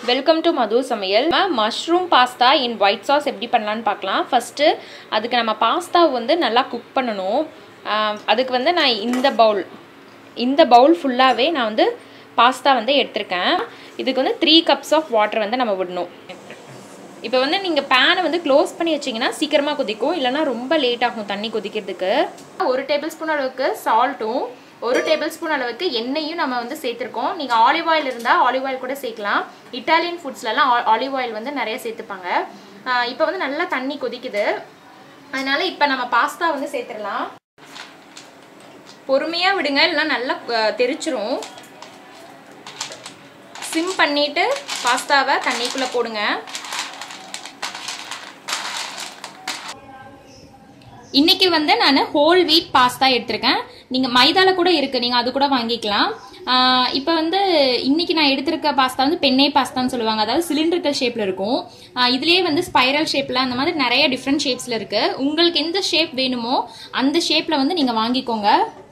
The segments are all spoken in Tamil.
வெல்கம் டு மது சமையல் mushroom pasta in white sauce எப்படி பண்ணலான்னு பார்க்கலாம் ஃபஸ்ட்டு அதுக்கு நம்ம பாஸ்தா வந்து நல்லா குக் பண்ணணும் ஆஹ் அதுக்கு வந்து நான் இந்த பவுல் இந்த பவுல் ஃபுல்லாகவே நான் வந்து பாஸ்தா வந்து எடுத்திருக்கேன் இதுக்கு வந்து த்ரீ கப்ஸ் ஆஃப் வாட்டர் வந்து நம்ம விடணும் இப்போ வந்து நீங்கள் பேனை வந்து க்ளோஸ் பண்ணி வச்சிங்கன்னா சீக்கிரமாக கொதிக்கும் இல்லைனா ரொம்ப லேட் ஆகும் தண்ணி கொதிக்கிறதுக்கு ஒரு டேபிள் ஸ்பூன் அளவுக்கு சால்ட்டும் ஒரு டேபிள் ஸ்பூன் அளவுக்கு எண்ணெயும் நம்ம வந்து சேர்த்துருக்கோம் நீங்கள் ஆலிவ் ஆயில் இருந்தால் ஆலிவ் ஆயில் கூட சேர்க்கலாம் இட்டாலியன் ஃபுட்ஸ்லலாம் ஆலிவ் ஆயில் வந்து நிறைய சேர்த்துப்பாங்க இப்போ வந்து நல்லா தண்ணி கொதிக்குது அதனால இப்போ நம்ம பாஸ்தா வந்து சேர்த்துடலாம் பொறுமையாக விடுங்க இல்லைனா நல்லா அஹ், தெரிச்சிரும் சிம் பண்ணிவிட்டு பாஸ்தாவை தண்ணிக்குள்ளே போடுங்க இன்னைக்கு வந்து நான் ஹோல் வீட் பாஸ்தா எடுத்திருக்கேன் நீங்கள் மைதால கூட இருக்கு நீங்கள் அது கூட வாங்கிக்கலாம் இப்போ வந்து இன்னைக்கு நான் எடுத்திருக்க பாஸ்தா வந்து பெண்ணே பாஸ்தான்னு சொல்லுவாங்க அதாவது சிலிண்டரிக்கல் ஷேப்ல இருக்கும் ஆஹ் இதுலயே வந்து ஸ்பைரல் ஷேப்ல அந்த மாதிரி நிறைய டிஃப்ரெண்ட் ஷேப்ஸ்ல இருக்கு உங்களுக்கு எந்த ஷேப் வேணுமோ அந்த ஷேப்ல வந்து நீங்க வாங்கிக்கோங்க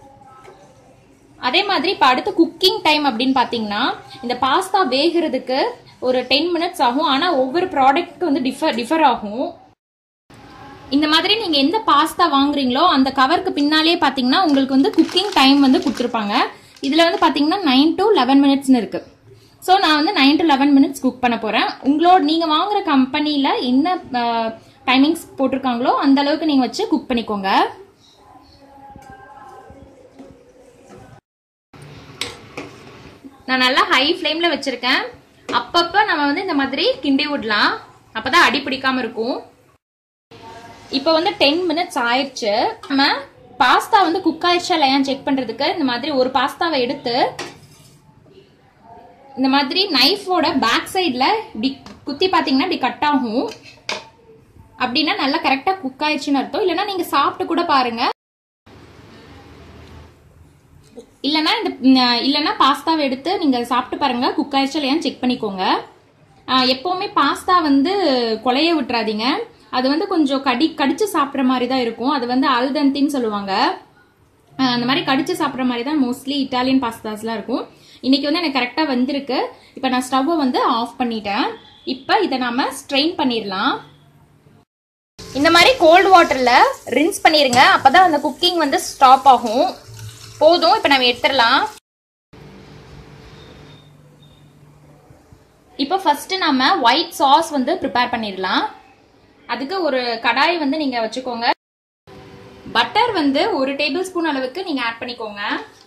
அதே மாதிரி இப்போ அடுத்து குக்கிங் டைம் அப்படின்னு பார்த்தீங்கன்னா இந்த பாஸ்தா வேகிறதுக்கு ஒரு டென் மினிட்ஸ் ஆகும் ஆனால் ஒவ்வொரு ப்ராடக்ட்க்கு வந்து டிஃபர் டிஃபர் ஆகும் இந்த மாதிரி நீங்க எந்த பாஸ்தா வாங்குறீங்களோ அந்த கவருக்கு பின்னாலே பாத்தீங்கன்னா உங்களுக்கு வந்து குக்கிங் டைம் வந்து கொடுத்துருப்பாங்க இதுல வந்து பாத்தீங்கன்னா நைன் டு லெவன் மினிட்ஸ்னு இருக்கு ஸோ நான் வந்து nine to eleven minutes cook பண்ண போறேன் உங்களோட நீங்க வாங்குற கம்பெனில என்ன டைமிங்ஸ் போட்டிருக்காங்களோ அந்த அளவுக்கு நீங்க வச்சு குக் பண்ணிக்கோங்க நான் நல்லா ஹை ஃப்ளேம்ல வச்சிருக்கேன் அப்பப்ப நம்ம வந்து இந்த மாதிரி கிண்டி விடலாம் அப்பதான் அடி பிடிக்காம இருக்கும் இப்போ வந்து டென் மினிட்ஸ் ஆயிடுச்சு நம்ம பாஸ்தா வந்து குக் ஆயிடுச்சா இல்லையான்னு செக் பண்றதுக்கு இந்த மாதிரி ஒரு பாஸ்தாவை எடுத்து இந்த மாதிரி நைஃபோட பேக் சைடில் இப்படி குத்தி பார்த்தீங்கன்னா இப்படி கட் ஆகும் அப்படின்னா நல்லா கரெக்டாக குக் ஆயிடுச்சுன்னு அர்த்தம் இல்லைன்னா நீங்க சாப்பிட்டு கூட பாருங்க இல்லைன்னா இந்த ம், இல்லைன்னா பாஸ்தாவை எடுத்து நீங்க சாப்பிட்டு பாருங்க குக் ஆயிடுச்சா இல்லையான்னு செக் பண்ணிக்கோங்க ஆஹ், எப்பவுமே பாஸ்தா வந்து கொலைய விட்டுறாதீங்க அது வந்து கொஞ்சம் கடி கடிச்சு சாப்பிட்ற மாதிரி தான் இருக்கும் அது வந்து அல்தந்தின்னு சொல்லுவாங்க ஆஹ், அந்த மாதிரி கடிச்சு சாப்பிட்ற மாதிரி தான் மோஸ்ட்லி இட்டாலியன் பாஸ்தாஸ்லாம் இருக்கும் இன்னைக்கு வந்து எனக்கு கரெக்டாக வந்திருக்கு இப்போ நான் ஸ்டவ்வை வந்து ஆஃப் பண்ணிட்டேன் இப்போ இதை நாம ஸ்ட்ரெயின் பண்ணிடலாம் இந்த மாதிரி கோல்டு வாட்டர்ல ரின்ஸ் பண்ணிருங்க அப்பதான் அந்த குக்கிங் வந்து ஸ்டாப் ஆகும் போதும் இப்போ நம்ம எடுத்துடலாம் இப்போ ஃபர்ஸ்ட் நம்ம ஒயிட் சாஸ் வந்து ப்ரிப்பேர் பண்ணிடலாம் அதுக்கு ஒரு கடாய் வந்து நீங்க வச்சுக்கோங்க பட்டர் வந்து ஒரு டேபிள் ஸ்பூன் அளவுக்கு நீங்க ஆட் பண்ணிக்கோங்க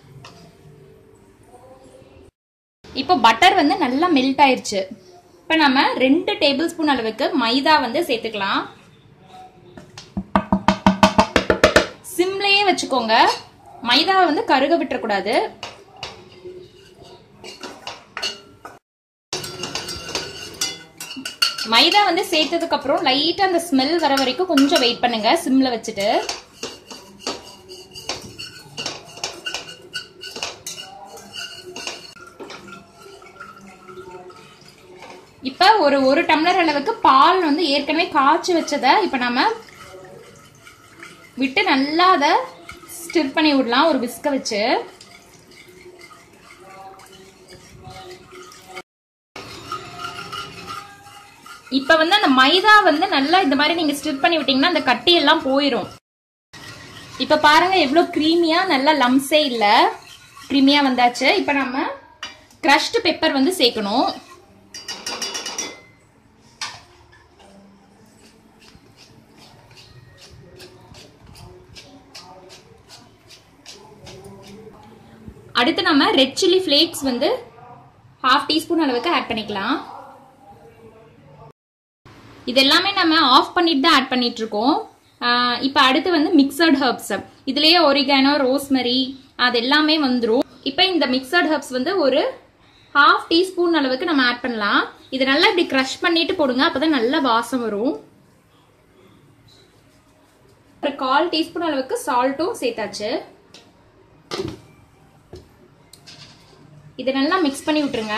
இப்போ பட்டர் வந்து நல்லா மெல்ட் ஆயிருச்சு இப்போ நம்ம ரெண்டு டேபிள் ஸ்பூன் அளவுக்கு மைதா வந்து சேர்த்துக்கலாம் சிம்லயே வச்சுக்கோங்க மைதாவை வந்து கருக விட்டுறக்கூடாது மைதா வந்து சேர்த்ததுக்கு அப்புறம் லைட்டா அந்த ஸ்மெல் வர வரைக்கும் கொஞ்சம் வெயிட் பண்ணுங்க சிம்ல வச்சுட்டு இப்ப ஒரு ஒரு டம்ளர் அளவுக்கு பால் வந்து ஏற்கனவே காய்ச்சி வச்சதை இப்ப நம்ம விட்டு நல்லா அதை ஸ்டிர் பண்ணி விடலாம் ஒரு விஸ்க வச்சு இப்ப வந்து அந்த மைதா வந்து நல்லா இந்த மாதிரி நீங்க ஸ்டிர் பண்ணி விட்டீங்கன்னா அந்த கட்டி எல்லாம் போயிடும் இப்ப பாருங்க எவ்வளவு க்ரீமியா நல்லா லம்ஸே இல்ல க்ரீமியா வந்தாச்சு இப்ப நம்ம கிரஷ்டு பெப்பர் வந்து சேர்க்கணும் அடுத்து நம்ம ரெட் சில்லி ஃப்ளேக்ஸ் வந்து ஹாஃப் டீஸ்பூன் அளவுக்கு ஆட் பண்ணிக்கலாம் இது எல்லாமே நம்ம ஆஃப் பண்ணிட்டு தான் ஆட் பண்ணிட்டு இருக்கோம் இப்போ அடுத்து வந்து மிக்சர்ட் ஹர்ப்ஸ் இதுலயே ஒரிகானோ ரோஸ்மெரி அது எல்லாமே வந்துடும் இப்போ இந்த மிக்சர்ட் ஹர்ப்ஸ் வந்து ஒரு ஹாஃப் டீஸ்பூன் அளவுக்கு நம்ம ஆட் பண்ணலாம் இது நல்லா இப்படி க்ரஷ் பண்ணிட்டு போடுங்க அப்பதான் நல்ல வாசம் வரும் ஒரு கால் டீஸ்பூன் அளவுக்கு சால்ட்டும் சேர்த்தாச்சு இதை நல்லா மிக்ஸ் பண்ணி விட்டுருங்க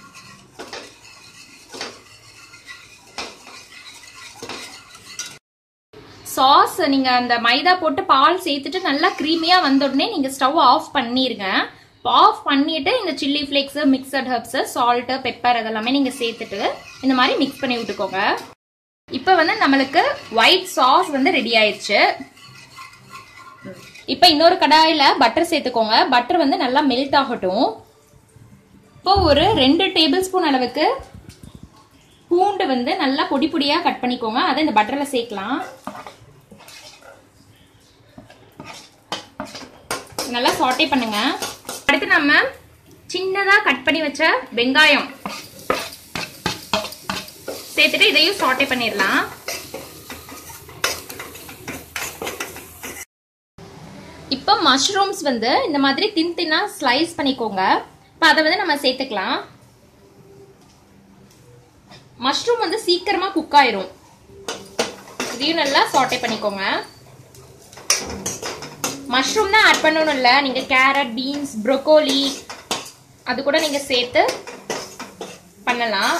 சாஸ் நீங்க அந்த மைதா போட்டு பால் சேர்த்துட்டு நல்லா க்ரீமியா வந்த உடனே நீங்க ஸ்டவ் ஆஃப் பண்ணிருங்க ஆஃப் பண்ணிட்டு இந்த chilli flakes mixed herbs salt pepper அதெல்லாமே நீங்க சேர்த்துட்டு இந்த மாதிரி மிக்ஸ் பண்ணி விட்டுக்கோங்க இப்போ வந்து நம்மளுக்கு ஒயிட் சாஸ் வந்து ரெடி ஆயிடுச்சு இப்போ இன்னொரு கடாயில பட்டர் சேர்த்துக்கோங்க பட்டர் வந்து நல்லா மெல்ட் ஆகட்டும் இப்போ ஒரு ரெண்டு டேபிள் ஸ்பூன் அளவுக்கு பூண்டு வந்து நல்லா பொடி பொடியா கட் பண்ணிக்கோங்க அதை இந்த பட்டர்ல சேர்க்கலாம் நல்லா சாட்டே பண்ணுங்க அடுத்து நம்ம சின்னதா கட் பண்ணி வச்ச வெங்காயம் சேர்த்துட்டு இதையும் சாட்டே பண்ணிடலாம் இப்போ மஷ்ரூம்ஸ் வந்து இந்த மாதிரி தின் தின்னா ஸ்லைஸ் பண்ணிக்கோங்க இப்போ அதை வந்து நம்ம சேர்த்துக்கலாம் மஷ்ரூம் வந்து சீக்கிரமா குக் ஆயிரும் இதையும் நல்லா சாட்டே பண்ணிக்கோங்க மஷ்ரூம் தான் ஆட் பண்ணணும் இல்லை நீங்கள் கேரட் பீன்ஸ் ப்ரொக்கோலி அது கூட நீங்கள் சேர்த்து பண்ணலாம்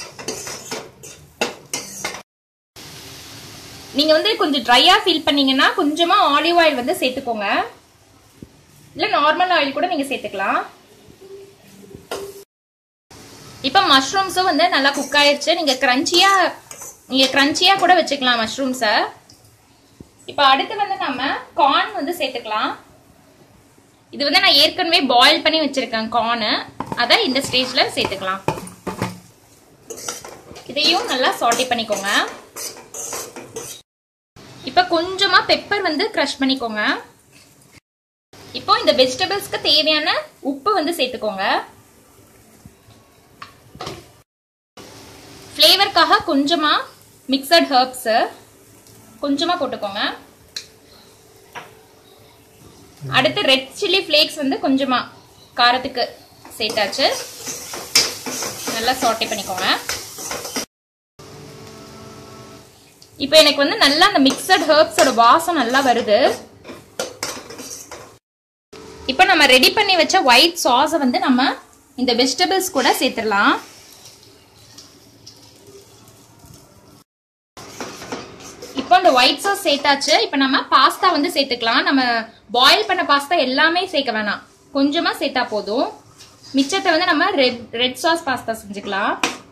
நீங்கள் வந்து கொஞ்சம் ட்ரையாக ஃபீல் பண்ணீங்கன்னா கொஞ்சமாக ஆலிவ் ஆயில் வந்து சேர்த்துக்கோங்க இல்லை நார்மல் ஆயில் கூட நீங்கள் சேர்த்துக்கலாம் இப்போ மஷ்ரூம்ஸும் வந்து நல்லா குக் ஆயிடுச்சு நீங்கள் க்ரன்ச்சியாக நீங்கள் க்ரன்ச்சியாக கூட வச்சுக்கலாம் மஷ்ரூம்ஸை இப்போ அடுத்து வந்து நம்ம கார்ன் வந்து சேர்த்துக்கலாம் இது வந்து நான் ஏற்கனவே பாயில் பண்ணி வச்சிருக்கேன் கார்னு அதை இந்த ஸ்டேஜில் சேர்த்துக்கலாம் இதையும் நல்லா சால்ட்டி பண்ணிக்கோங்க இப்போ கொஞ்சமாக பெப்பர் வந்து க்ரஷ் பண்ணிக்கோங்க இப்போ இந்த வெஜிடபிள்ஸ்க்கு தேவையான உப்பு வந்து சேர்த்துக்கோங்க ஃப்ளேவருக்காக கொஞ்சமாக மிக்சட் ஹர்ப்ஸு கொஞ்சமாக போட்டுக்கோங்க அடுத்து ரெட் சில்லி ஃப்ளேக்ஸ் வந்து கொஞ்சமாக காரத்துக்கு சேர்த்தாச்சு நல்லா சாட்டே பண்ணிக்கோங்க இப்போ எனக்கு வந்து நல்லா அந்த மிக்சட் ஹர்ப்ஸோட வாசம் நல்லா வருது இப்போ நம்ம ரெடி பண்ணி வச்ச ஒயிட் சாஸை வந்து நம்ம இந்த வெஜிடபிள்ஸ் கூட சேர்த்துடலாம் இப்போ இந்த ஒயிட் சாஸ் சேர்த்தாச்சு இப்போ நம்ம பாஸ்தா வந்து சேர்த்துக்கலாம் நம்ம பாயில் பண்ண பாஸ்தா எல்லாமே சேர்க்க வேணாம் கொஞ்சமாக சேர்த்தா போதும் மிச்சத்தை வந்து நம்ம ரெட் ரெட் சாஸ் பாஸ்தா செஞ்சுக்கலாம்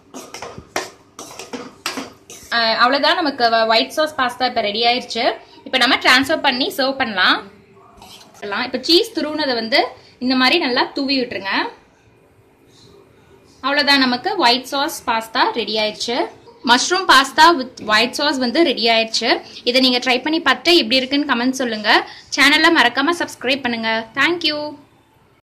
அவ்வளோதான் நமக்கு ஒயிட் சாஸ் பாஸ்தா இப்போ ரெடி ஆயிடுச்சு இப்போ நம்ம ட்ரான்ஸ்ஃபர் பண்ணி சர்வ் பண்ணலாம் இப்போ சீஸ் துருவுனதை வந்து இந்த மாதிரி நல்லா தூவி விட்டுருங்க அவ்வளோதான் நமக்கு ஒயிட் சாஸ் பாஸ்தா ரெடி ஆயிடுச்சு mushroom pasta with white sauce வந்து ரெடி ஆயிடுச்சு இதை நீங்கள் ட்ரை பண்ணி பார்த்து எப்படி இருக்குன்னு கமெண்ட் சொல்லுங்கள் சேனலை மறக்காமல் சப்ஸ்கிரைப் பண்ணுங்கள் தேங்க்யூ